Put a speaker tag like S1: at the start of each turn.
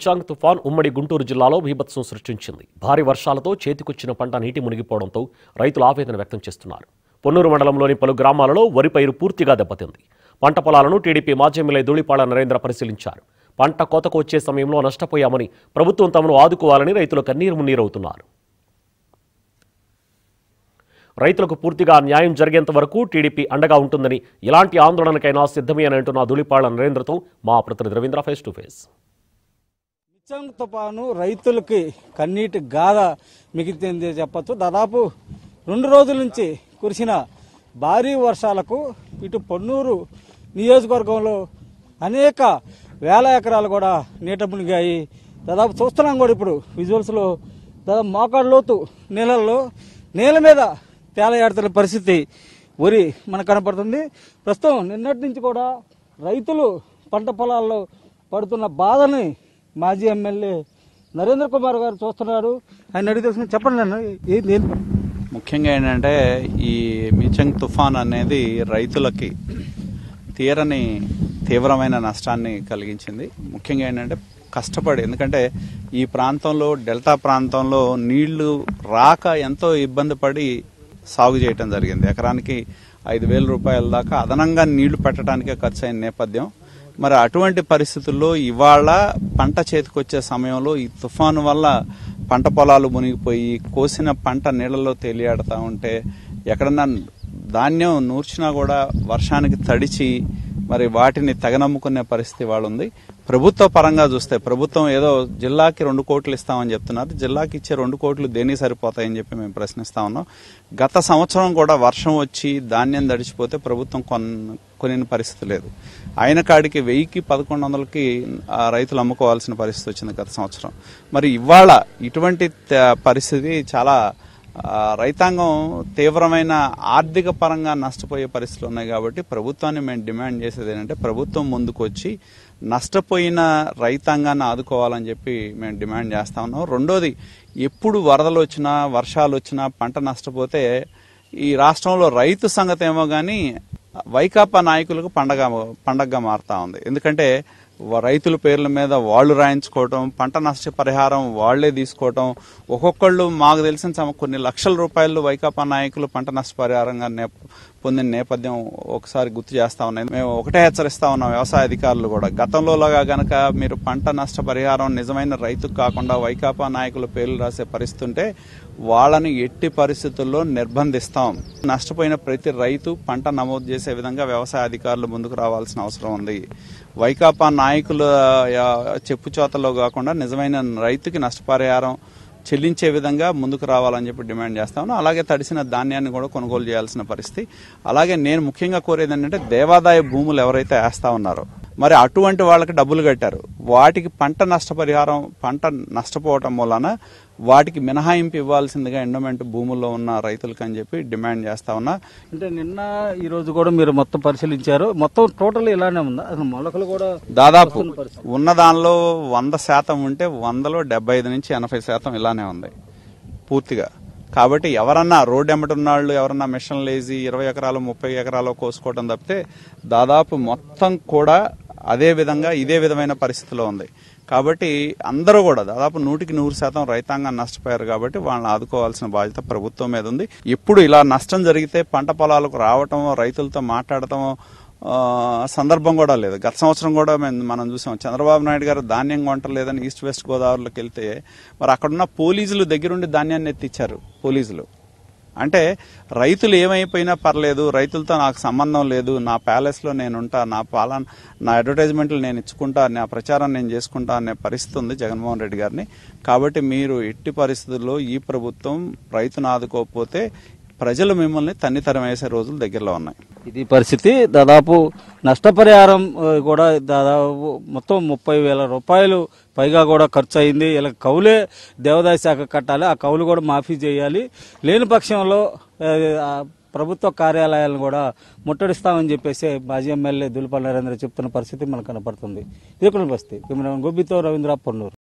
S1: మిచాంగ్ తుఫాన్ ఉమ్మడి గుంటూరు జిల్లాలో బీభత్సం సృష్టించింది భారీ వర్షాలతో చేతికొచ్చిన పంట నీటి మునిగిపోవడంతో రైతులు ఆవేదన వ్యక్తం చేస్తున్నారు పొన్నూరు మండలంలోని పలు గ్రామాలలో వరి పైరు పూర్తిగా దెబ్బతింది పంట పొలాలను టీడీపీ మాజీ ఎమ్మెల్యే ధూళిపాళ నరేంద్ర పరిశీలించారు పంట కోతకు వచ్చే సమయంలో నష్టపోయామని ప్రభుత్వం తమను ఆదుకోవాలని రైతులు కన్నీరు మున్నీరవుతున్నారు రైతులకు పూర్తిగా న్యాయం జరిగేంత వరకు టీడీపీ అండగా ఉంటుందని ఎలాంటి ఆందోళనకైనా సిద్ధమే అని అంటున్న ధూళిపాళ నరేంద్రతో మా ప్రతినిధి Ravindra face to face
S2: Michaung తుఫాను రైతులకి కన్నీటి గాథ మిగిలింది చెప్పచ్చు దాదాపు రెండు రోజుల నుంచి కురిసిన భారీ వర్షాలకు ఇటు పొన్నూరు నియోజకవర్గంలో అనేక వేల ఎకరాలు కూడా నీట మునిగాయి దాదాపు చూస్తున్నాం కూడా ఇప్పుడు విజువల్స్లో దాదాపు మోకాడు లోతు నీళ్ళల్లో నీళ్ళ మీద తేలయాడుతున్న పరిస్థితి వరి మనకు కనపడుతుంది ప్రస్తుతం నిన్నటి నుంచి కూడా రైతులు పంట పొలాల్లో పడుతున్న బాధని మాజీ ఎమ్మెల్యే నరేంద్ర కుమార్ గారు చూస్తున్నారు ఆయన అడిగి తెలుసుకుని చెప్పండి అన్న ఏంది ఏంది
S3: ముఖ్యంగా ఏంటంటే ఈ మిచంగ్ తుఫాన్ అనేది రైతులకి తీరని తీవ్రమైన నష్టాన్ని కలిగించింది ముఖ్యంగా ఏంటంటే కష్టపడి ఎందుకంటే ఈ ప్రాంతంలో డెల్టా ప్రాంతంలో నీళ్లు రాక ఎంతో ఇబ్బంది పడి సాగు చేయటం జరిగింది ఎకరానికి ఐదు వేల రూపాయల దాకా అదనంగా నీళ్లు పెట్టడానికే ఖర్చు అయిన నేపథ్యం మరి అటువంటి పరిస్థితుల్లో ఇవాళ పంట చేతికొచ్చే సమయంలో ఈ తుఫాను వల్ల పంట పొలాలు మునిగిపోయి కోసిన పంట నీళ్ళలో తేలియాడుతూ ఉంటే ఎక్కడన్నా ధాన్యం నూర్చినా కూడా వర్షానికి తడిచి మరి వాటిని తెగనమ్ముకునే పరిస్థితి వాళ్ళు ఉంది ప్రభుత్వ పరంగా చూస్తే ప్రభుత్వం ఏదో జిల్లాకి రెండు కోట్లు ఇస్తామని చెప్తున్నారు జిల్లాకి ఇచ్చే రెండు కోట్లు దేనికి సరిపోతాయని చెప్పి మేము ప్రశ్నిస్తా ఉన్నాం గత సంవత్సరం కూడా వర్షం వచ్చి ధాన్యం తడిచిపోతే ప్రభుత్వం కొన్ కొనిన పరిస్థితి లేదు ఆయన కాడికి వెయ్యికి పదకొండు వందలకి ఆ, రైతులు అమ్ముకోవాల్సిన పరిస్థితి వచ్చింది గత సంవత్సరం మరి ఇవాళ ఇటువంటి త- పరిస్థితి చాలా ఆ, రైతాంగం తీవ్రమైన ఆర్థిక పరంగా నష్టపోయే పరిస్థితులు ఉన్నాయి కాబట్టి ప్రభుత్వాన్ని మేము డిమాండ్ చేసేది ఏంటంటే ప్రభుత్వం ముందుకు వచ్చి నష్టపోయిన రైతాంగాన్ని ఆదుకోవాలని చెప్పి మేము డిమాండ్ చేస్తా ఉన్నాం రెండోది ఎప్పుడు వరదలు వచ్చినా వర్షాలు వచ్చినా పంట నష్టపోతే ఈ రాష్ట్రంలో రైతు సంగతి ఏమో కానీ వైకాపా నాయకులకు పండగ పండగగా మారుతా ఉంది ఎందుకంటే వ- రైతుల పేర్ల మీద వాళ్ళు రాయించుకోవటం పంట నష్ట పరిహారం వాళ్లే తీసుకోవటం ఒక్కొక్కళ్ళు మాకు తెలిసిన సమ- కొన్ని లక్షల రూపాయలు వైకాపా నాయకులు పంట నష్ట పరిహారంగా నే- పొందిన నేపథ్యం ఒకసారి గుర్తు చేస్తా ఉన్నాయి మేము ఒకటే హెచ్చరిస్తా ఉన్నాం వ్యవసాయ అధికారులు కూడా గతంలోలాగా గనక మీరు పంట నష్ట పరిహారం నిజమైన రైతుకు కాకుండా వైకాపా నాయకుల పేర్లు రాసే పరిస్థితి ఉంటే వాళ్ళని ఎట్టి పరిస్థితుల్లో నిర్బంధిస్తాం నష్టపోయిన ప్రతి రైతు పంట నమోదు చేసే విధంగా వ్యవసాయ అధికారులు ముందుకు రావాల్సిన అవసరం ఉంది వైకాపా నాయకుల ఆ, చెప్పుచోతలో కాకుండా నిజమైన రైతుకి నష్టపరిహారం చెల్లించే విధంగా ముందుకు రావాలని చెప్పి డిమాండ్ చేస్తాను అలాగే తడిసిన ధాన్యాన్ని కూడా కొనుగోలు చేయాల్సిన పరిస్థితి అలాగే నేను ముఖ్యంగా కోరేది ఏంటంటే దేవాదాయ భూములు ఎవరైతే వేస్తా ఉన్నారో మరి అటువంటి వాళ్ళకి డబ్బులు కట్టారు వాటికి పంట నష్టపరిహారం పంట నష్టపోవటం వలన వాటికి మినహాయింపు ఇవ్వాల్సిందిగా ఎండోమెంట్ భూముల్లో ఉన్న రైతులకు అని చెప్పి డిమాండ్ చేస్తా ఉన్నా
S2: అంటే నిన్న ఈ రోజు కూడా మీరు మొత్తం పరిశీలించారు మొత్తం టోటల్ ఇలానే ఉందా అసలు మొలకలు కూడా
S3: దాదాపు ఉన్న దానిలో వంద శాతం ఉంటే వందలో డెబ్బై ఐదు నుంచి ఎనభై శాతం ఇలానే ఉంది పూర్తిగా కాబట్టి ఎవరన్నా రోడ్డు ఎమ్మటి ఉన్న వాళ్ళు ఎవరన్నా మిషన్ లేజీ ఇరవై ఎకరాలు ముప్పై ఎకరాలు కోసుకోవడం తప్పితే దాదాపు మొత్తం కూడా అదే విధంగా ఇదే విధమైన పరిస్థితిలో ఉంది కాబట్టి అందరూ కూడా దాదాపు నూటికి నూరు శాతం రైతాంగం నష్టపోయారు కాబట్టి వాళ్ళని ఆదుకోవాల్సిన బాధ్యత ప్రభుత్వం మీద ఉంది ఎప్పుడు ఇలా నష్టం జరిగితే పంట పొలాలకు రావటం రైతులతో మాట్లాడటం ఆ, సందర్భం కూడా లేదు గత సంవత్సరం కూడా మేము మనం చూసాం చంద్రబాబు నాయుడు గారు ధాన్యం కొంటలేదని ఈస్ట్ వెస్ట్ గోదావరిలోకి వెళ్తే మరి అక్కడున్న పోలీసులు దగ్గరుండి ధాన్యాన్ని ఎత్తిచ్చారు పోలీసులు అంటే రైతులు ఏమైపోయినా పర్లేదు రైతులతో నాకు సంబంధం లేదు నా ప్యాలెస్లో నేను ఉంటా నా పాలన నా అడ్వర్టైజ్మెంట్లు నేను ఇచ్చుకుంటా నా ప్రచారం నేను చేసుకుంటా అనే పరిస్థితి ఉంది జగన్మోహన్ రెడ్డి గారిని కాబట్టి మీరు ఎట్టి పరిస్థితుల్లో ఈ ప్రభుత్వం రైతును ఆదుకోకపోతే ప్రజలు మిమ్మల్ని తన్నితరం వేసే రోజులు దగ్గరలో ఉన్నాయి
S2: ఇది పరిస్థితి దాదాపు నష్టపరిహారం ఆ, కూడా దాదాపు మొత్తం ముప్పై వేల రూపాయలు పైగా కూడా ఖర్చు అయింది ఇలా కౌలే దేవాదాయ శాఖ కట్టాలి ఆ కౌలు కూడా మాఫీ చేయాలి లేని పక్షంలో ఆ, ఆ ప్రభుత్వ కార్యాలయాలను కూడా ముట్టడిస్తామని చెప్పేసి మాజీ ఎమ్మెల్యే దులిపల్లి నరేంద్ర చెప్తున్న పరిస్థితి మనకు కనపడుతుంది ఇది కూడా పరిస్థితి కెమెరామెన్ గోపితో రవీంద్ర పొన్నూరు